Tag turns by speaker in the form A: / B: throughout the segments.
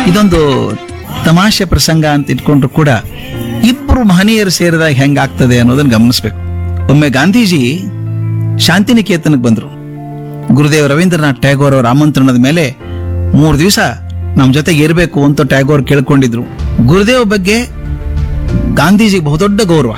A: ಇದೊಂದು ತಮಾಷೆ ಪ್ರಸಂಗ ಅಂತ ಇಟ್ಕೊಂಡ್ರು ಕೂಡ ಇಬ್ರು ಮಹನೀಯರು ಸೇರಿದಾಗ ಹೆಂಗಾಗ್ತದೆ ಅನ್ನೋದನ್ನ ಗಮನಿಸ್ಬೇಕು ಒಮ್ಮೆ ಗಾಂಧೀಜಿ ಶಾಂತಿನಿಕೇತನಕ್ಕೆ ಬಂದ್ರು ಗುರುದೇವ್ ರವೀಂದ್ರನಾಥ್ ಟ್ಯಾಗೋರ್ ಅವರ ಆಮಂತ್ರಣದ ಮೇಲೆ ಮೂರು ದಿವಸ ನಮ್ಮ ಜೊತೆಗೆ ಇರಬೇಕು ಅಂತ ಟ್ಯಾಗೋರ್ ಕೇಳ್ಕೊಂಡಿದ್ರು ಗುರುದೇವ್ ಬಗ್ಗೆ ಗಾಂಧೀಜಿ ಬಹುದೊಡ್ಡ ಗೌರವ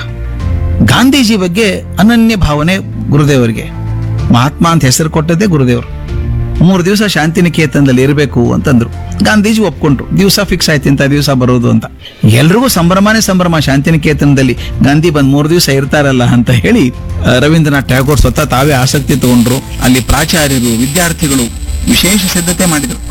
A: ಗಾಂಧೀಜಿ ಬಗ್ಗೆ ಅನನ್ಯ ಭಾವನೆ ಗುರುದೇವರಿಗೆ ಮಹಾತ್ಮ ಅಂತ ಹೆಸರು ಕೊಟ್ಟದ್ದೇ ಗುರುದೇವರು ಮೂರು ದಿವಸ ಶಾಂತಿನಿಕೇತನದಲ್ಲಿ ಇರಬೇಕು ಅಂತಂದ್ರು ಗಾಂಧೀಜಿ ಒಪ್ಕೊಂಡ್ರು ದಿವಸ ಫಿಕ್ಸ್ ಆಯ್ತು ಇಂಥ ದಿವಸ ಬರೋದು ಅಂತ ಎಲ್ರಿಗೂ ಸಂಭ್ರಮನೇ ಸಂಭ್ರಮ ಶಾಂತಿನಿಕೇತನದಲ್ಲಿ ಗಾಂಧಿ ಬಂದ್ ಮೂರು ದಿವಸ ಇರ್ತಾರಲ್ಲ ಅಂತ ಹೇಳಿ ಆ, ರವೀಂದ್ರನಾಥ್ ಟ್ಯಾಗೋರ್ ಸ್ವತಃ ತಾವೇ ಆಸಕ್ತಿ ತಗೊಂಡ್ರು ಅಲ್ಲಿ ಪ್ರಾಚಾರ್ಯರು ವಿದ್ಯಾರ್ಥಿಗಳು ವಿಶೇಷ ಸಿದ್ಧತೆ ಮಾಡಿದ್ರು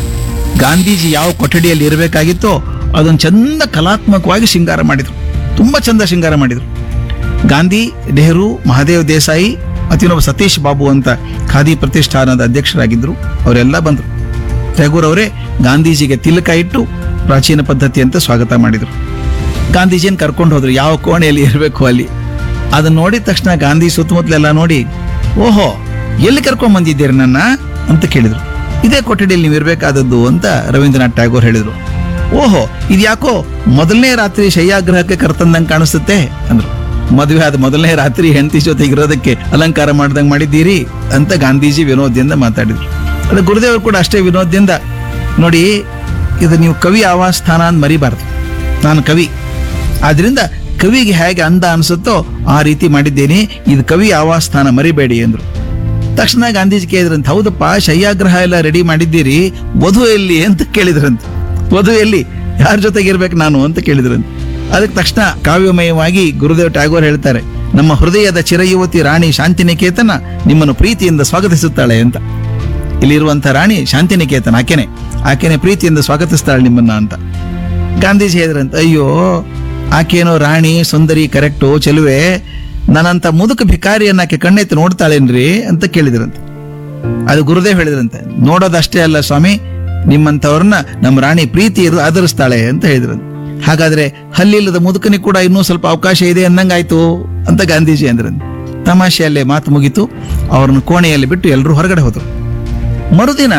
A: ಗಾಂಧೀಜಿ ಯಾವ ಕೊಠಡಿಯಲ್ಲಿ ಇರಬೇಕಾಗಿತ್ತೋ ಅದನ್ನು ಚಂದ ಕಲಾತ್ಮಕವಾಗಿ ಶೃಂಗಾರ ಮಾಡಿದ್ರು ತುಂಬಾ ಚಂದ ಶೃಂಗಾರ ಮಾಡಿದ್ರು ಗಾಂಧಿ ನೆಹರು ಮಹಾದೇವ್ ದೇಸಾಯಿ ಮತ್ತಿನ್ನೊಬ್ಬ ಸತೀಶ್ ಬಾಬು ಅಂತ ಖಾದಿ ಪ್ರತಿಷ್ಠಾನದ ಅಧ್ಯಕ್ಷರಾಗಿದ್ರು ಅವರೆಲ್ಲ ಬಂದರು ಟ್ಯಾಗೂರ್ ಅವರೇ ಗಾಂಧೀಜಿಗೆ ತಿಲಕ ಇಟ್ಟು ಪ್ರಾಚೀನ ಪದ್ಧತಿ ಅಂತ ಸ್ವಾಗತ ಮಾಡಿದ್ರು ಗಾಂಧೀಜಿಯನ್ನು ಕರ್ಕೊಂಡು ಹೋದ್ರು ಯಾವ ಕೋಣೆಯಲ್ಲಿ ಇರಬೇಕು ಅಲ್ಲಿ ಅದನ್ನ ನೋಡಿದ ತಕ್ಷಣ ಗಾಂಧಿ ಸುತ್ತಮುತ್ತಲೆಲ್ಲ ನೋಡಿ ಓಹೋ ಎಲ್ಲಿ ಕರ್ಕೊಂಡ್ ಬಂದಿದ್ದೀರಿ ನನ್ನ ಅಂತ ಕೇಳಿದ್ರು ಇದೇ ಕೊಠಡಿಯಲ್ಲಿ ನೀವು ಇರಬೇಕಾದದ್ದು ಅಂತ ರವೀಂದ್ರನಾಥ್ ಟ್ಯಾಗೋರ್ ಹೇಳಿದ್ರು ಓಹೋ ಇದು ಯಾಕೋ ಮೊದಲನೇ ರಾತ್ರಿ ಶಯ್ಯಾಗ್ರಹಕ್ಕೆ ಕರ್ತಂದಂಗೆ ಕಾಣಿಸುತ್ತೆ ಅಂದ್ರು ಮದುವೆ ಆದ ಮೊದಲನೇ ರಾತ್ರಿ ಹೆಂಡತಿ ಜೊತೆಗೆ ಇರೋದಕ್ಕೆ ಅಲಂಕಾರ ಮಾಡ್ದಂಗೆ ಮಾಡಿದ್ದೀರಿ ಅಂತ ಗಾಂಧೀಜಿ ವಿನೋದದಿಂದ ಮಾತಾಡಿದ್ರು ಅದು ಗುರುದೇವರು ಕೂಡ ಅಷ್ಟೇ ವಿನೋದದಿಂದ ನೋಡಿ ಇದು ನೀವು ಕವಿ ಆವಾಸ್ಥಾನ ಅಂತ ಮರಿಬಾರ್ದು ನಾನು ಕವಿ ಆದ್ರಿಂದ ಕವಿಗೆ ಹೇಗೆ ಅಂದ ಅನ್ಸುತ್ತೋ ಆ ರೀತಿ ಮಾಡಿದ್ದೇನೆ ಇದು ಕವಿ ಆವಾಸ್ಥಾನ ಮರಿಬೇಡಿ ಎಂದ್ರು ತಕ್ಷಣ ಗಾಂಧೀಜಿ ಕೇಳಿದ್ರಂತ ಹೌದಪ್ಪ ಶಯ್ಯಾಗ್ರಹ ಎಲ್ಲ ರೆಡಿ ಮಾಡಿದ್ದೀರಿ ವಧು ಎಲ್ಲಿ ಅಂತ ಕೇಳಿದ್ರಂತ ವಧು ಎಲ್ಲಿ ಯಾರ ಜೊತೆಗೆ ಇರ್ಬೇಕು ನಾನು ಅಂತ ಕೇಳಿದ್ರಂತ ಅದಕ್ಕೆ ತಕ್ಷಣ ಕಾವ್ಯಮಯವಾಗಿ ಗುರುದೇವ್ ಟ್ಯಾಗೋರ್ ಹೇಳ್ತಾರೆ ನಮ್ಮ ಹೃದಯದ ಚಿರಯುವತಿ ರಾಣಿ ಶಾಂತಿನಿಕೇತನ ನಿಮ್ಮನ್ನು ಪ್ರೀತಿಯಿಂದ ಸ್ವಾಗತಿಸುತ್ತಾಳೆ ಅಂತ ಇಲ್ಲಿರುವಂಥ ರಾಣಿ ಶಾಂತಿನಿಕೇತನ ಆಕೆನೆ ಆಕೆನೆ ಪ್ರೀತಿಯಿಂದ ಸ್ವಾಗತಿಸ್ತಾಳೆ ನಿಮ್ಮನ್ನ ಅಂತ ಗಾಂಧೀಜಿ ಹೇಳಿದ್ರಂತ ಅಯ್ಯೋ ಆಕೇನೋ ರಾಣಿ ಸುಂದರಿ ಕರೆಕ್ಟು ಚೆಲುವೆ ನನ್ನಂತ ಮುದುಕ ಭಿಕಾರಿಯನ್ನ ಆಕೆ ಕಣ್ಣೆತ್ತಿ ನೋಡ್ತಾಳೇನ್ರಿ ಅಂತ ಕೇಳಿದ್ರಂತೆ ಅದು ಗುರುದೇವ್ ಹೇಳಿದ್ರಂತೆ ನೋಡೋದಷ್ಟೇ ಅಲ್ಲ ಸ್ವಾಮಿ ನಿಮ್ಮಂಥವ್ರನ್ನ ನಮ್ಮ ರಾಣಿ ಪ್ರೀತಿ ಇರು ಆದರಿಸ್ತಾಳೆ ಅಂತ ಹೇಳಿದ್ರಂತೆ ಹಾಗಾದ್ರೆ ಹಲ್ಲಿಲ್ಲದ ಮುದುಕನಿಗೆ ಕೂಡ ಇನ್ನೂ ಸ್ವಲ್ಪ ಅವಕಾಶ ಇದೆ ಅನ್ನಂಗಾಯ್ತು ಅಂತ ಗಾಂಧೀಜಿ ಅಂದ್ರಂತೆ ತಮಾಷೆಯಲ್ಲೇ ಮಾತು ಮುಗೀತು ಅವ್ರನ್ನ ಕೋಣೆಯಲ್ಲಿ ಬಿಟ್ಟು ಎಲ್ಲರೂ ಹೊರಗಡೆ ಹೋದ್ರು ಮರುದಿನ